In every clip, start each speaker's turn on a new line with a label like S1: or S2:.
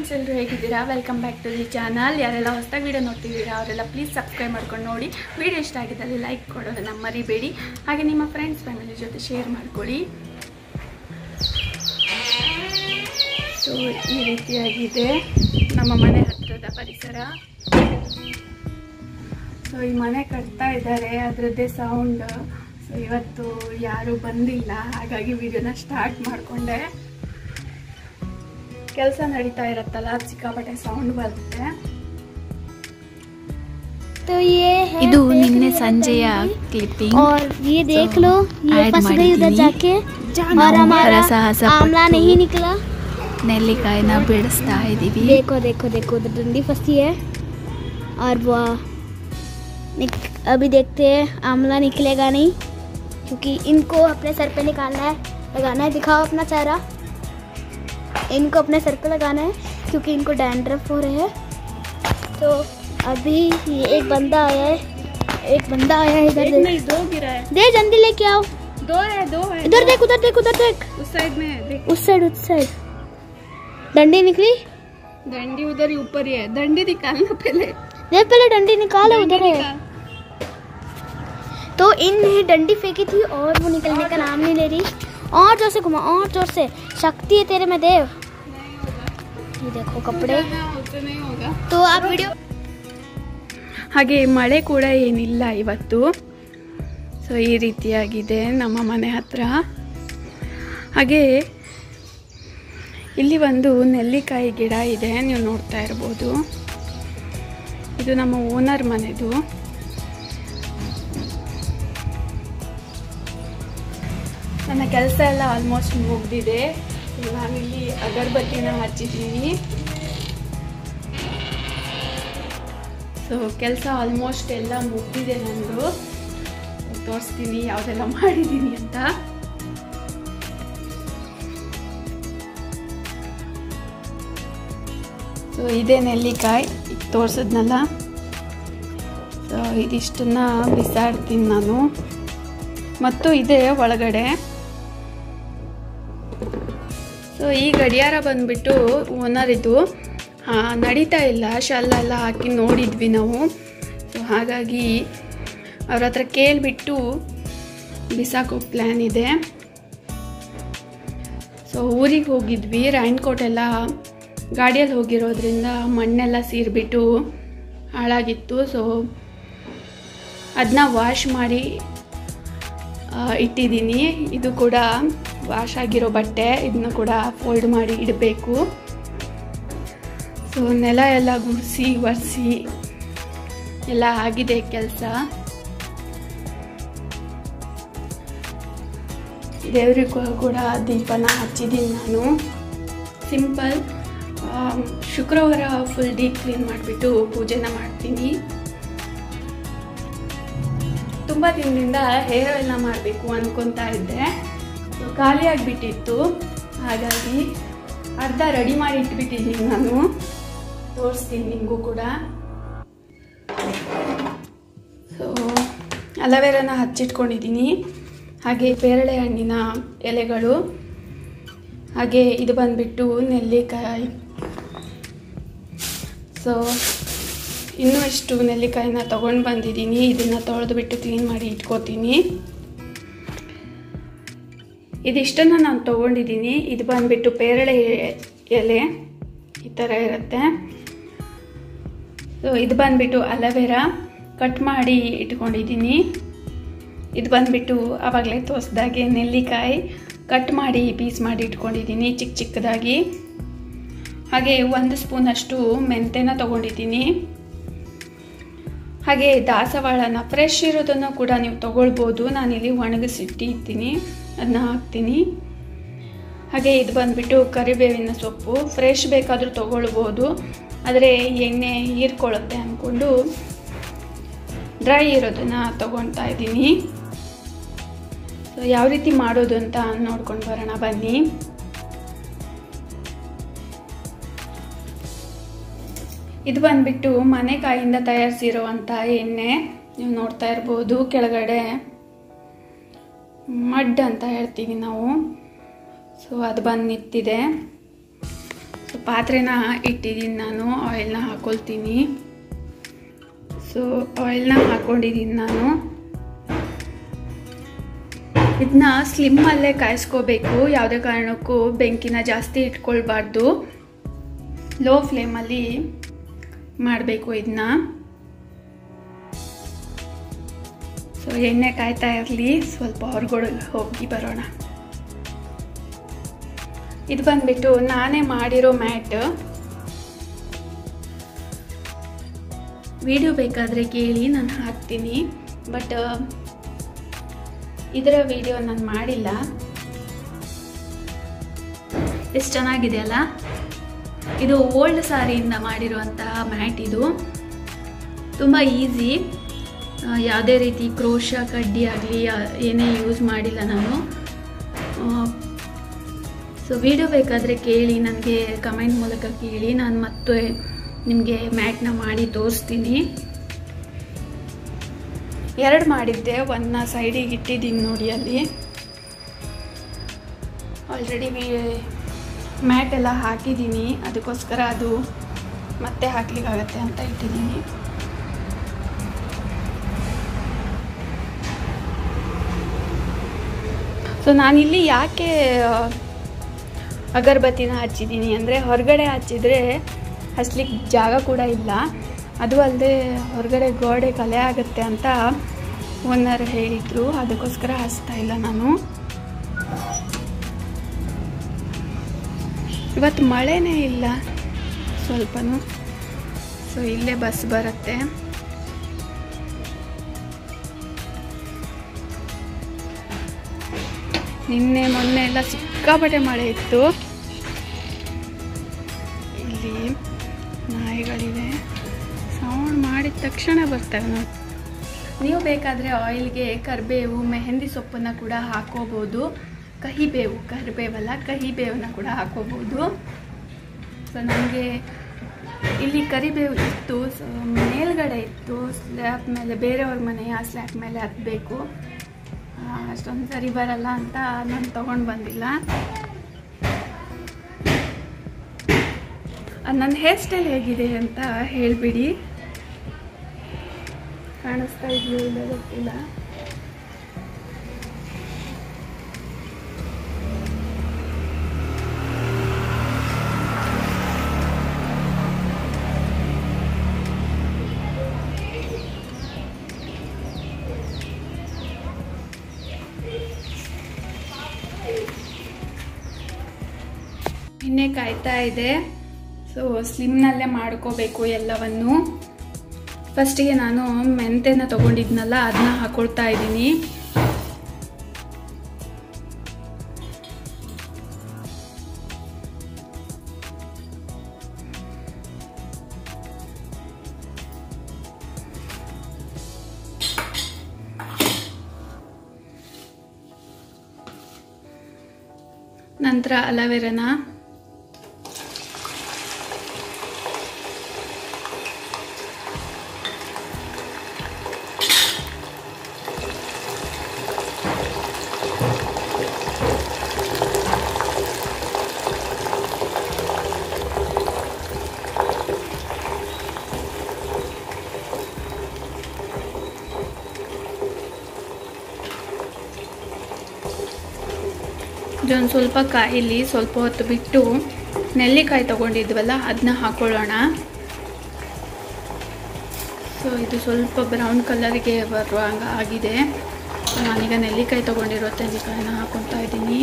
S1: Friends ಎಲ್ಲರೂ ಹೇಗಿದ್ದೀರಾ welcome back to the channel ಯಾರೆಲ್ಲ ಹೊಸದಾಗಿ ವಿಡಿಯೋ ನೋಡ್ತಿದ್ದೀರಾ ಅವರೆಲ್ಲ ಪ್ಲೀಸ್ ಸಬ್ಸ್ಕ್ರೈಬ್ ಮಾಡ್ಕೊಂಡು ನೋಡಿ ವಿಡಿಯೋ ಇಷ್ಟ ಆಗಿದ್ದಲ್ಲಿ ಲೈಕ್ ಕೊಡೋದನ್ನು ಮರಿಬೇಡಿ ಹಾಗೆ ನಿಮ್ಮ ಫ್ರೆಂಡ್ಸ್ ಫ್ಯಾಮಿಲಿ ಜೊತೆ ಶೇರ್ ಮಾಡ್ಕೊಳ್ಳಿ ಸೊ ಈ ರೀತಿಯಾಗಿದೆ ನಮ್ಮ ಮನೆ ಹತ್ತಿರದ ಪರಿಸರ ಸೊ ಈ ಮನೆ ಕಟ್ತಾ ಇದ್ದಾರೆ ಅದರದ್ದೇ ಸೌಂಡ್ ಸೊ ಇವತ್ತು ಯಾರು ಬಂದಿಲ್ಲ ಹಾಗಾಗಿ ವಿಡಿಯೋನ ಸ್ಟಾರ್ಟ್ ಮಾಡಿಕೊಂಡೆ ಕೆಲಸ ನಡೀತಾ ಇರತ್ತಲ್ಲ ಅದ್ ಸಿಕ್ಕಾಪಟ್ಟೆ ಸೌಂಡ್ ಬರುತ್ತೆ
S2: तो ये है
S3: ಇದು
S2: fake
S3: ನಿನ್ನೆ
S2: real
S3: ಸಂಜೆಯ
S2: candy।
S3: ಕ್ಲಿಪ್ಪಿಂಗ್
S2: और ये देख लो ये
S3: add
S2: फंस गई उधर
S3: ಮಾಡಿದ್ದೀನಿ.
S2: जाके और
S3: ನಾವು
S2: हमारा
S3: ಹರಸಾಹಸ
S2: आमला
S3: ಪಟ್ಟು
S2: नहीं निकला
S3: ನೆಲ್ಲಿಕಾಯಿನ ಬಿಡಿಸ್ತಾ ಇದ್ದೀವಿ
S2: देखो देखो देखो उधर डंडी फंसी है और वो निक, अभी देखते हैं आमला निकलेगा नहीं क्योंकि इनको अपने सर पे निकालना है लगाना है दिखाओ अपना चेहरा इनको अपने सर पे लगाना है क्योंकि इनको डैंड्रफ हो रहे हैं तो अभी ये एक बंदा आया है एक बंदा आया है इधर देख
S1: दो गिरा है
S2: दे जल्दी लेके आओ
S1: दो है दो है
S2: इधर देख उधर देख उधर देख
S1: उस साइड में है, देख
S2: उस साइड उस साइड डंडी निकली
S1: डंडी उधर ही ऊपर ही है डंडी निकालना पहले
S2: देख पहले डंडी निकालो उधर है
S1: निकाल।
S2: तो इन ने डंडी फेंकी थी और वो निकलने का नाम नहीं ले रही और जोर से घुमा और जोर से शक्ति है तेरे में देव ये देखो कपड़े
S1: उससे नहीं होगा
S2: तो आप वीडियो
S1: ಹಾಗೆ ಮಳೆ ಕೂಡ ಏನಿಲ್ಲ ಇವತ್ತು ಸೊ ಈ ರೀತಿಯಾಗಿದೆ ನಮ್ಮ ಮನೆ ಹತ್ರ ಹಾಗೆ ಇಲ್ಲಿ ಒಂದು ನೆಲ್ಲಿಕಾಯಿ ಗಿಡ ಇದೆ ನೀವು ನೋಡ್ತಾ ಇರ್ಬೋದು ಇದು ನಮ್ಮ ಓನರ್ ಮನೆದು ನನ್ನ ಕೆಲಸ ಎಲ್ಲ ಆಲ್ಮೋಸ್ಟ್ ಮುಗ್ದಿದೆ ನಾನಿಲ್ಲಿ ಅಗರಬತ್ತಿನ ಹಚ್ಚಿದ್ದೀನಿ ಸೊ ಕೆಲಸ ಆಲ್ಮೋಸ್ಟ್ ಎಲ್ಲ ಮುಗ್ದಿದೆ ನಂದು ತೋರಿಸ್ತೀನಿ ಯಾವುದೆಲ್ಲ ಮಾಡಿದ್ದೀನಿ ಅಂತ ಸೊ ಇದೇ ನೆಲ್ಲಿಕಾಯಿ ಈಗ ತೋರಿಸಿದ್ನಲ್ಲ ಸೊ ಇದಿಷ್ಟನ್ನ ಬಿಸಾಡ್ತೀನಿ ನಾನು ಮತ್ತು ಇದೆ ಒಳಗಡೆ ಸೊ ಈ ಗಡಿಯಾರ ಬಂದ್ಬಿಟ್ಟು ಓನರ್ ಇದು ಆ, ನಡೀತಾ ಇಲ್ಲ ಶಲ್ಲ ಎಲ್ಲ ಹಾಕಿ ನೋಡಿದ್ವಿ ನಾವು ಸೊ ಹಾಗಾಗಿ ಅವ್ರ ಹತ್ರ ಕೇಳಿಬಿಟ್ಟು ಬಿಸಾಕೋ ಪ್ಲ್ಯಾನ್ ಇದೆ ಸೊ ಊರಿಗೆ ಹೋಗಿದ್ವಿ ರೈನ್ಕೋಟ್ ಎಲ್ಲ ಗಾಡಿಯಲ್ಲಿ ಹೋಗಿರೋದ್ರಿಂದ ಮಣ್ಣೆಲ್ಲ ಸೀರ್ಬಿಟ್ಟು ಹಾಳಾಗಿತ್ತು ಸೊ ಅದನ್ನ ವಾಶ್ ಮಾಡಿ ಆ, ಇಟ್ಟಿದ್ದೀನಿ ಇದು ಕೂಡ ವಾಶ್ ಆಗಿರೋ ಬಟ್ಟೆ ಇದನ್ನ ಕೂಡ ಫೋಲ್ಡ್ ಮಾಡಿ ಇಡಬೇಕು ಸೊ ನೆಲ ಎಲ್ಲ ಗುಡಿಸಿ ಒರೆಸಿ ಎಲ್ಲ ಆಗಿದೆ ಕೆಲಸ ದೇವ್ರಿಗೂ ಕೂಡ ದೀಪನ ಹಚ್ಚಿದ್ದೀನಿ ನಾನು ಸಿಂಪಲ್ ಶುಕ್ರವಾರ ಫುಲ್ ಡೀಪ್ ಕ್ಲೀನ್ ಮಾಡಿಬಿಟ್ಟು ಪೂಜೆನ ಮಾಡ್ತೀನಿ ತುಂಬ ದಿನದಿಂದ ಹೇರ್ ಆಯಿಲ್ನ ಮಾಡಬೇಕು ಅನ್ಕೊತಾ ಇದ್ದೆ ಸೊ ಖಾಲಿ ಆಗಿಬಿಟ್ಟಿತ್ತು ಹಾಗಾಗಿ ಅರ್ಧ ರೆಡಿ ಮಾಡಿ ಇಟ್ಬಿಟ್ಟಿದ್ದೀನಿ ನಾನು ತೋರಿಸ್ತೀನಿ ನಿಮಗೂ ಕೂಡ ಸೊ ಅಲವೇರನ ಹಚ್ಚಿಟ್ಕೊಂಡಿದ್ದೀನಿ ಹಾಗೆ ಪೇರಳೆ ಹಣ್ಣಿನ ಎಲೆಗಳು ಹಾಗೆ ಇದು ಬಂದ್ಬಿಟ್ಟು ನೆಲ್ಲಿಕಾಯಿ ಸೊ ಇನ್ನೂ ಇಷ್ಟು ನೆಲ್ಲಿಕಾಯಿನ ತೊಗೊಂಡು ಬಂದಿದ್ದೀನಿ ಇದನ್ನು ತೊಳೆದುಬಿಟ್ಟು ಕ್ಲೀನ್ ಮಾಡಿ ಇಟ್ಕೋತೀನಿ ಇದಿಷ್ಟನ್ನು ನಾನು ತೊಗೊಂಡಿದ್ದೀನಿ ಇದು ಬಂದ್ಬಿಟ್ಟು ಪೇರಳೆ ಎಲೆ ಈ ಥರ ಇರುತ್ತೆ ಸೊ ಇದು ಬಂದ್ಬಿಟ್ಟು ಅಲವೇರಾ ಕಟ್ ಮಾಡಿ ಇಟ್ಕೊಂಡಿದ್ದೀನಿ ಇದು ಬಂದ್ಬಿಟ್ಟು ಆವಾಗಲೇ ತೋರಿಸ್ದಾಗೆ ನೆಲ್ಲಿಕಾಯಿ ಕಟ್ ಮಾಡಿ ಪೀಸ್ ಮಾಡಿ ಇಟ್ಕೊಂಡಿದ್ದೀನಿ ಚಿಕ್ಕ ಚಿಕ್ಕದಾಗಿ ಹಾಗೆ ಒಂದು ಸ್ಪೂನಷ್ಟು ಮೆಂತೆನ ತೊಗೊಂಡಿದ್ದೀನಿ ಹಾಗೆ ದಾಸವಾಳನ ಫ್ರೆಶ್ ಇರೋದನ್ನು ಕೂಡ ನೀವು ತೊಗೊಳ್ಬೋದು ನಾನಿಲ್ಲಿ ಒಣಗಿಸಿಟ್ಟಿರ್ತೀನಿ ಅದನ್ನ ಹಾಕ್ತೀನಿ ಹಾಗೆ ಇದು ಬಂದ್ಬಿಟ್ಟು ಕರಿಬೇವಿನ ಸೊಪ್ಪು ಫ್ರೆಶ್ ಬೇಕಾದರೂ ತೊಗೊಳ್ಬೋದು ಆದರೆ ಎಣ್ಣೆ ಹೀರ್ಕೊಳ್ಳುತ್ತೆ ಅಂದ್ಕೊಂಡು ಡ್ರೈ ಇರೋದನ್ನು ತೊಗೊಳ್ತಾ ಇದ್ದೀನಿ ಸೊ ಯಾವ ರೀತಿ ಮಾಡೋದು ಅಂತ ನೋಡ್ಕೊಂಡು ಬರೋಣ ಬನ್ನಿ ಇದು ಬಂದ್ಬಿಟ್ಟು ಮನೆಕಾಯಿಂದ ತಯಾರಿಸಿರುವಂಥ ಎಣ್ಣೆ ನೀವು ನೋಡ್ತಾ ಇರ್ಬೋದು ಕೆಳಗಡೆ ಮಡ್ ಅಂತ ಹೇಳ್ತೀವಿ ನಾವು ಸೊ ಅದು ಬಂದು ನಿಂತಿದೆ ಸೊ ಸೊ ಪಾತ್ರೆನ ಇಟ್ಟಿದ್ದೀನಿ ನಾನು ಆಯಿಲ್ನ ಹಾಕೊಳ್ತೀನಿ ಸೊ ಆಯಿಲ್ನ ಹಾಕ್ಕೊಂಡಿದ್ದೀನಿ ನಾನು ಇದನ್ನ ಸ್ಲಿಮ್ಮಲ್ಲೇ ಕಾಯಿಸ್ಕೋಬೇಕು ಯಾವುದೇ ಕಾರಣಕ್ಕೂ ಬೆಂಕಿನ ಜಾಸ್ತಿ ಇಟ್ಕೊಳ್ಬಾರ್ದು ಲೋ ಫ್ಲೇಮಲ್ಲಿ ಮಾಡಬೇಕು ಇದನ್ನ ಸೊ ಎಣ್ಣೆ ಕಾಯ್ತಾ ಇರಲಿ ಸ್ವಲ್ಪ ಹೊರಗಡೆ ಹೋಗಿ ಬರೋಣ ಇದು ಬಂದ್ಬಿಟ್ಟು ನಾನೇ ಮಾಡಿರೋ ಮ್ಯಾಟ್ ವಿಡಿಯೋ ಬೇಕಾದರೆ ಕೇಳಿ ನಾನು ಹಾಕ್ತೀನಿ ಬಟ್ ಇದರ ವಿಡಿಯೋ ನಾನು ಮಾಡಿಲ್ಲ ಎಷ್ಟು ಚೆನ್ನಾಗಿದೆ ಅಲ್ಲ ಇದು ಓಲ್ಡ್ ಸಾರಿಯಿಂದ ಮಾಡಿರುವಂತಹ ಮ್ಯಾಟ್ ಇದು ತುಂಬ ಈಸಿ ಯಾವುದೇ ರೀತಿ ಕ್ರೋಶ ಕಡ್ಡಿ ಆಗಲಿ ಏನೇ ಯೂಸ್ ಮಾಡಿಲ್ಲ ನಾನು ಸೊ ವಿಡಿಯೋ ಬೇಕಾದರೆ ಕೇಳಿ ನನಗೆ ಕಮೆಂಟ್ ಮೂಲಕ ಕೇಳಿ ನಾನು ಮತ್ತೆ ನಿಮಗೆ ಮ್ಯಾಟ್ನ ಮಾಡಿ ತೋರಿಸ್ತೀನಿ ಎರಡು ಮಾಡಿದ್ದೆ ಒಂದನ್ನ ಸೈಡಿಗೆ ಇಟ್ಟಿದ್ದೀನಿ ನೋಡಿ ಅಲ್ಲಿ ಆಲ್ರೆಡಿ ಮ್ಯಾಟ್ ಎಲ್ಲ ಹಾಕಿದ್ದೀನಿ ಅದಕ್ಕೋಸ್ಕರ ಅದು ಮತ್ತೆ ಹಾಕ್ಲಿಕ್ಕಾಗತ್ತೆ ಅಂತ ಇಟ್ಟಿದ್ದೀನಿ ಸೊ ನಾನಿಲ್ಲಿ ಯಾಕೆ ಅಗರಬತ್ತಿನ ಹಚ್ಚಿದ್ದೀನಿ ಅಂದರೆ ಹೊರಗಡೆ ಹಚ್ಚಿದರೆ ಹಚ್ಲಿಕ್ಕೆ ಜಾಗ ಕೂಡ ಇಲ್ಲ ಅದು ಅಲ್ಲದೆ ಹೊರಗಡೆ ಗೋಡೆ ಕಲೆ ಆಗುತ್ತೆ ಅಂತ ಓನರ್ ಹೇಳಿದರು ಅದಕ್ಕೋಸ್ಕರ ಹಚ್ತಾ ಇಲ್ಲ ನಾನು ಇವತ್ತು ಮಳೆನೇ ಇಲ್ಲ ಸ್ವಲ್ಪನೂ ಸೊ ಇಲ್ಲೇ ಬಸ್ ಬರುತ್ತೆ ನಿನ್ನೆ ಮೊನ್ನೆ ಎಲ್ಲ ಸಿಕ್ಕಾಪಟ್ಟೆ ಮಳೆ ಇತ್ತು ಇಲ್ಲಿ ನಾಯಿಗಳಿವೆ ಸೌಂಡ್ ಮಾಡಿದ ತಕ್ಷಣ ಬರ್ತವೆ ನೋಡಿ ನೀವು ಬೇಕಾದರೆ ಆಯಿಲ್ಗೆ ಕರಿಬೇವು ಮೆಹಂದಿ ಸೊಪ್ಪನ್ನು ಕೂಡ ಹಾಕೋಬೋದು ಕಹಿಬೇವು ಕರಿಬೇವಲ್ಲ ಕಹಿಬೇವನ್ನ ಕೂಡ ಹಾಕೋಬೋದು ಸೊ ನನಗೆ ಇಲ್ಲಿ ಕರಿಬೇವು ಇತ್ತು ಸೊ ಮೇಲ್ಗಡೆ ಇತ್ತು ಸ್ಲ್ಯಾಬ್ ಮೇಲೆ ಬೇರೆಯವ್ರ ಮನೆ ಆ ಸ್ಲ್ಯಾಬ್ ಮೇಲೆ ಹತ್ತಬೇಕು ಅಷ್ಟೊಂದು ಸರಿ ಬರಲ್ಲ ಅಂತ ನಾನು ತೊಗೊಂಡು ಬಂದಿಲ್ಲ ನನ್ನ ಹೇರ್ ಸ್ಟೈಲ್ ಹೇಗಿದೆ ಅಂತ ಹೇಳಿಬಿಡಿ ಕಾಣಿಸ್ತಾ ಇದೆಯೋ ಇಲ್ಲ ಗೊತ್ತಿಲ್ಲ ಎಣ್ಣೆ ಕಾಯ್ತಾ ಇದೆ ಸೊ ಸ್ಲಿಮ್ನಲ್ಲೇ ಮಾಡ್ಕೋಬೇಕು ಎಲ್ಲವನ್ನು ಫಸ್ಟಿಗೆ ನಾನು ಮೆಂತೆನ ತೊಗೊಂಡಿದ್ನಲ್ಲ ಅದನ್ನ ಹಾಕೊಳ್ತಾ ಇದ್ದೀನಿ ನಂತರ ಅಲವೆರನ ಇದೊಂದು ಸ್ವಲ್ಪ ಕಾಯಿಲಿ ಸ್ವಲ್ಪ ಹೊತ್ತು ಬಿಟ್ಟು ನೆಲ್ಲಿಕಾಯಿ ತೊಗೊಂಡಿದ್ವಲ್ಲ ಅದನ್ನ ಹಾಕೊಳ್ಳೋಣ ಸೊ ಇದು ಸ್ವಲ್ಪ ಬ್ರೌನ್ ಕಲರ್ಗೆ ಬರುವಾಗ ಆಗಿದೆ ಸೊ ನಾನೀಗ ನೆಲ್ಲಿಕಾಯಿ ತೊಗೊಂಡಿರೋ ನೆಲ್ಲಿಕಾಯಿನ ಹಾಕೊತಾ ಇದ್ದೀನಿ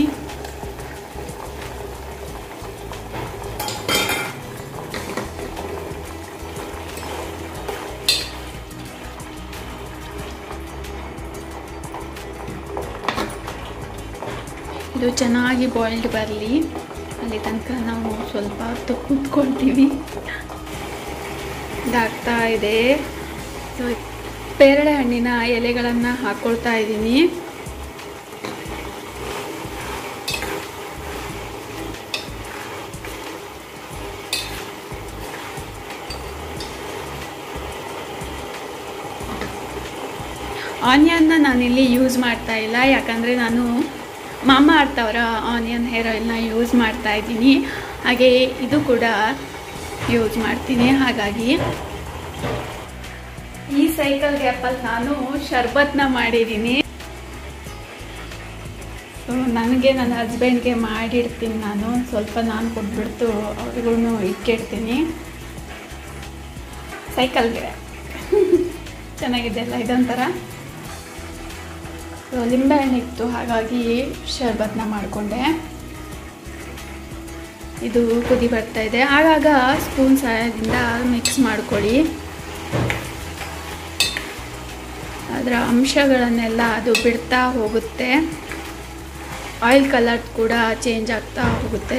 S1: ಇದು ಚೆನ್ನಾಗಿ ಬಾಯ್ಲ್ಡ್ ಬರಲಿ ಅಲ್ಲಿ ತನಕ ನಾವು ಸ್ವಲ್ಪ ಹೊತ್ತು ಕೂತ್ಕೊಳ್ತೀವಿ ಇದಾಗ್ತಾ ಇದೆ ಸೊ ಪೇರಳೆ ಹಣ್ಣಿನ ಎಲೆಗಳನ್ನು ಹಾಕ್ಕೊಳ್ತಾ ಇದ್ದೀನಿ ಆನಿಯನ್ನ ನಾನಿಲ್ಲಿ ಯೂಸ್ ಮಾಡ್ತಾ ಇಲ್ಲ ಯಾಕಂದರೆ ನಾನು ಮಾಮ ಅರ್ಥವರ ಆನಿಯನ್ ಹೇರ್ ಆಯಿಲ್ನ ಯೂಸ್ ಮಾಡ್ತಾ ಇದ್ದೀನಿ ಹಾಗೆ ಇದು ಕೂಡ ಯೂಸ್ ಮಾಡ್ತೀನಿ ಹಾಗಾಗಿ ಈ ಸೈಕಲ್ ಗ್ಯಾಪಲ್ಲಿ ನಾನು ಶರ್ಬತ್ನ ಮಾಡಿದ್ದೀನಿ ಸೊ ನನಗೆ ನನ್ನ ಹಸ್ಬೆಂಡ್ಗೆ ಮಾಡಿಡ್ತೀನಿ ನಾನು ಸ್ವಲ್ಪ ನಾನು ಕೊಟ್ಬಿಡ್ತು ಅವ್ರಿಗೂ ಇಟ್ಟಿಡ್ತೀನಿ ಸೈಕಲ್ಗೆ ಚೆನ್ನಾಗಿದೆ ಅಲ್ಲ ಇದೊಂಥರ ಸೊ ಲಿಂಬೆಹಣ್ಣು ಇತ್ತು ಹಾಗಾಗಿ ಶರ್ಬತ್ನ ಮಾಡಿಕೊಂಡೆ ಇದು ಕುದಿ ಬರ್ತಾ ಇದೆ ಆಗಾಗ ಸ್ಪೂನ್ ಸಹಾಯದಿಂದ ಮಿಕ್ಸ್ ಮಾಡ್ಕೊಳ್ಳಿ ಅದರ ಅಂಶಗಳನ್ನೆಲ್ಲ ಅದು ಬಿಡ್ತಾ ಹೋಗುತ್ತೆ ಆಯಿಲ್ ಕಲರ್ ಕೂಡ ಚೇಂಜ್ ಆಗ್ತಾ ಹೋಗುತ್ತೆ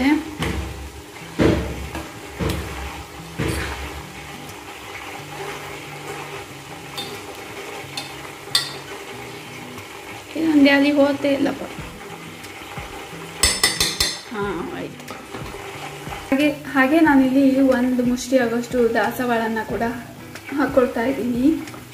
S1: ಇನ್ನೊಂದು ಅಲ್ಲಿ ಹೋಗ್ತೇ ಇಲ್ಲಪ್ಪ ಹಾಂ ಆಯ್ತು ಹಾಗೆ ಹಾಗೆ ನಾನಿಲ್ಲಿ ಒಂದು ಮುಷ್ಟಿ ಆಗೋಷ್ಟು ದಾಸವಾಳನ್ನ ಕೂಡ ಹಾಕ್ಕೊಳ್ತಾ ಇದ್ದೀನಿ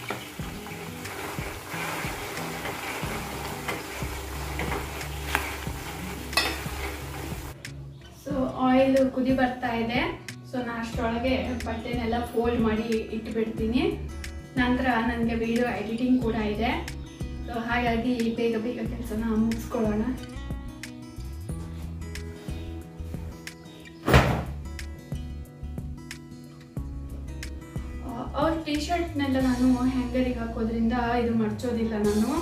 S1: ಸೊ ಆಯಿಲ್ ಕುದಿ ಬರ್ತಾ ಇದೆ ಸೊ ನಾನು ಅಷ್ಟರೊಳಗೆ ಬಟ್ಟೆನೆಲ್ಲ ಫೋಲ್ಡ್ ಮಾಡಿ ಇಟ್ಬಿಡ್ತೀನಿ ನಂತರ ನನಗೆ ವಿಡಿಯೋ ಎಡಿಟಿಂಗ್ ಕೂಡ ಇದೆ ಸೊ ಹಾಗಾಗಿ ಬೇಗ ಬೇಗ ಕೆಲಸನ ಮುಗಿಸ್ಕೊಳ್ಳೋಣ ಅವ್ರ ಟಿ ಶರ್ಟ್ನೆಲ್ಲ ನಾನು ಹ್ಯಾಂಗರಿಗೆ ಹಾಕೋದ್ರಿಂದ ಇದು ಮಡ್ಚೋದಿಲ್ಲ ನಾನು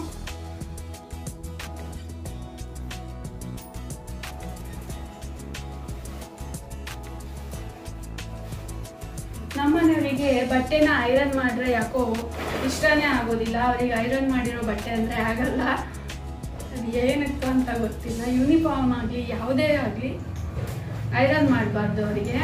S1: ನಮ್ಮನೆಯವರಿಗೆ ಬಟ್ಟೆನ ಐರನ್ ಮಾಡ್ರೆ ಯಾಕೋ ಇಷ್ಟನೇ ಆಗೋದಿಲ್ಲ ಅವರಿಗೆ ಐರನ್ ಮಾಡಿರೋ ಬಟ್ಟೆ ಅಂದ್ರೆ ಆಗಲ್ಲ ಅದು ಏನಕ್ಕೆ ಅಂತ ಗೊತ್ತಿಲ್ಲ ಯೂನಿಫಾರ್ಮ್ ಆಗಲಿ ಯಾವುದೇ ಆಗಲಿ ಐರನ್ ಮಾಡಬಾರ್ದು ಅವರಿಗೆ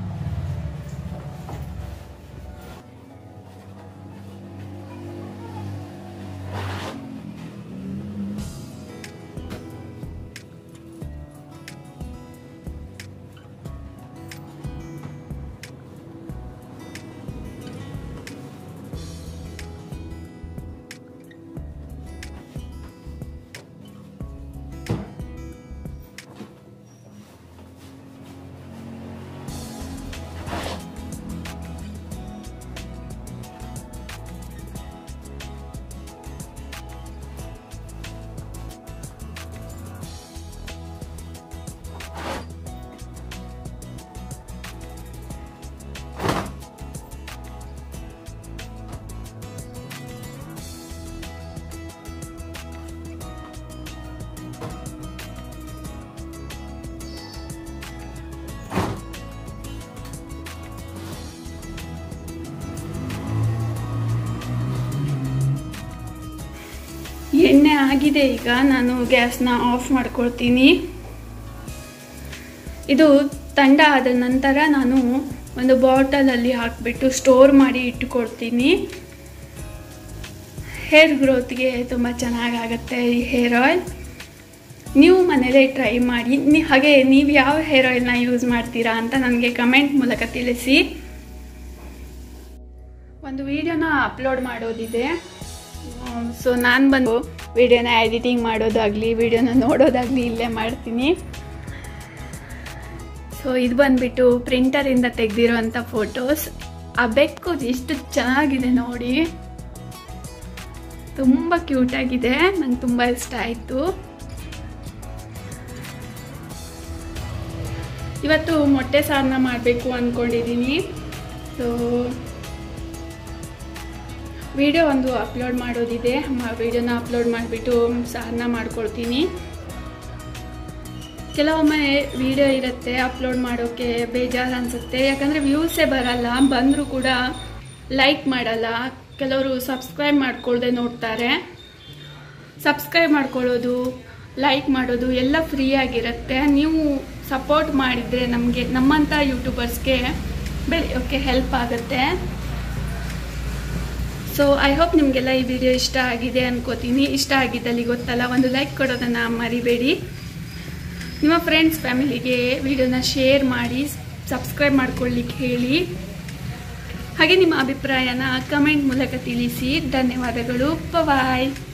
S1: ಎಣ್ಣೆ ಆಗಿದೆ ಈಗ ನಾನು ಗ್ಯಾಸ್ನ ಆಫ್ ಮಾಡ್ಕೊಳ್ತೀನಿ ಇದು ತಂಡ ಆದ ನಂತರ ನಾನು ಒಂದು ಬಾಟಲಲ್ಲಿ ಹಾಕಿಬಿಟ್ಟು ಸ್ಟೋರ್ ಮಾಡಿ ಇಟ್ಕೊಳ್ತೀನಿ ಹೇರ್ ಗ್ರೋತ್ಗೆ ತುಂಬ ಚೆನ್ನಾಗಾಗತ್ತೆ ಈ ಹೇರ್ ಆಯಿಲ್ ನೀವು ಮನೇಲೇ ಟ್ರೈ ಮಾಡಿ ನೀ ಹಾಗೆ ನೀವು ಯಾವ ಹೇರ್ ಆಯಿಲ್ನ ಯೂಸ್ ಮಾಡ್ತೀರಾ ಅಂತ ನನಗೆ ಕಮೆಂಟ್ ಮೂಲಕ ತಿಳಿಸಿ ಒಂದು ವಿಡಿಯೋನ ಅಪ್ಲೋಡ್ ಮಾಡೋದಿದೆ ಸೊ ನಾನು ಬಂದು ವಿಡಿಯೋನ ಎಡಿಟಿಂಗ್ ಮಾಡೋದಾಗಲಿ ವಿಡಿಯೋನ ನೋಡೋದಾಗಲಿ ಇಲ್ಲೇ ಮಾಡ್ತೀನಿ ಸೊ ಇದು ಬಂದ್ಬಿಟ್ಟು ಪ್ರಿಂಟರಿಂದ ತೆಗೆದಿರೋಂಥ ಫೋಟೋಸ್ ಆ ಬೆಕ್ಕು ಎಷ್ಟು ಚೆನ್ನಾಗಿದೆ ನೋಡಿ ತುಂಬ ಕ್ಯೂಟಾಗಿದೆ ನಂಗೆ ತುಂಬ ಇಷ್ಟ ಆಯಿತು ಇವತ್ತು ಮೊಟ್ಟೆ ಸಾರನ್ನ ಮಾಡಬೇಕು ಅಂದ್ಕೊಂಡಿದ್ದೀನಿ ಸೊ ವಿಡಿಯೋ ಒಂದು ಅಪ್ಲೋಡ್ ಮಾಡೋದಿದೆ ವಿಡಿಯೋನ ಅಪ್ಲೋಡ್ ಮಾಡಿಬಿಟ್ಟು ಸಾರನ್ನ ಮಾಡ್ಕೊಳ್ತೀನಿ ಕೆಲವೊಮ್ಮೆ ವಿಡಿಯೋ ಇರುತ್ತೆ ಅಪ್ಲೋಡ್ ಮಾಡೋಕ್ಕೆ ಬೇಜಾರು ಅನಿಸುತ್ತೆ ಯಾಕಂದರೆ ವ್ಯೂಸೇ ಬರಲ್ಲ ಬಂದರೂ ಕೂಡ ಲೈಕ್ ಮಾಡಲ್ಲ ಕೆಲವರು ಸಬ್ಸ್ಕ್ರೈಬ್ ಮಾಡ್ಕೊಳ್ದೆ ನೋಡ್ತಾರೆ ಸಬ್ಸ್ಕ್ರೈಬ್ ಮಾಡ್ಕೊಳ್ಳೋದು ಲೈಕ್ ಮಾಡೋದು ಎಲ್ಲ ಫ್ರೀ ಆಗಿರುತ್ತೆ ನೀವು ಸಪೋರ್ಟ್ ಮಾಡಿದರೆ ನಮಗೆ ನಮ್ಮಂಥ ಯೂಟ್ಯೂಬರ್ಸ್ಗೆ ಬೆಳೆಯೋಕ್ಕೆ ಹೆಲ್ಪ್ ಆಗುತ್ತೆ ಸೊ ಐ ಹೋಪ್ ನಿಮಗೆಲ್ಲ ಈ ವಿಡಿಯೋ ಇಷ್ಟ ಆಗಿದೆ ಅನ್ಕೋತೀನಿ ಇಷ್ಟ ಆಗಿದ್ದಲ್ಲಿ ಗೊತ್ತಲ್ಲ ಒಂದು ಲೈಕ್ ಕೊಡೋದನ್ನು ಮರಿಬೇಡಿ ನಿಮ್ಮ ಫ್ರೆಂಡ್ಸ್ ಫ್ಯಾಮಿಲಿಗೆ ವಿಡಿಯೋನ ಶೇರ್ ಮಾಡಿ ಸಬ್ಸ್ಕ್ರೈಬ್ ಮಾಡ್ಕೊಳ್ಳಿಕ್ಕೆ ಹೇಳಿ ಹಾಗೆ ನಿಮ್ಮ ಅಭಿಪ್ರಾಯನ ಕಮೆಂಟ್ ಮೂಲಕ ತಿಳಿಸಿ ಧನ್ಯವಾದಗಳು ಬಾಯ್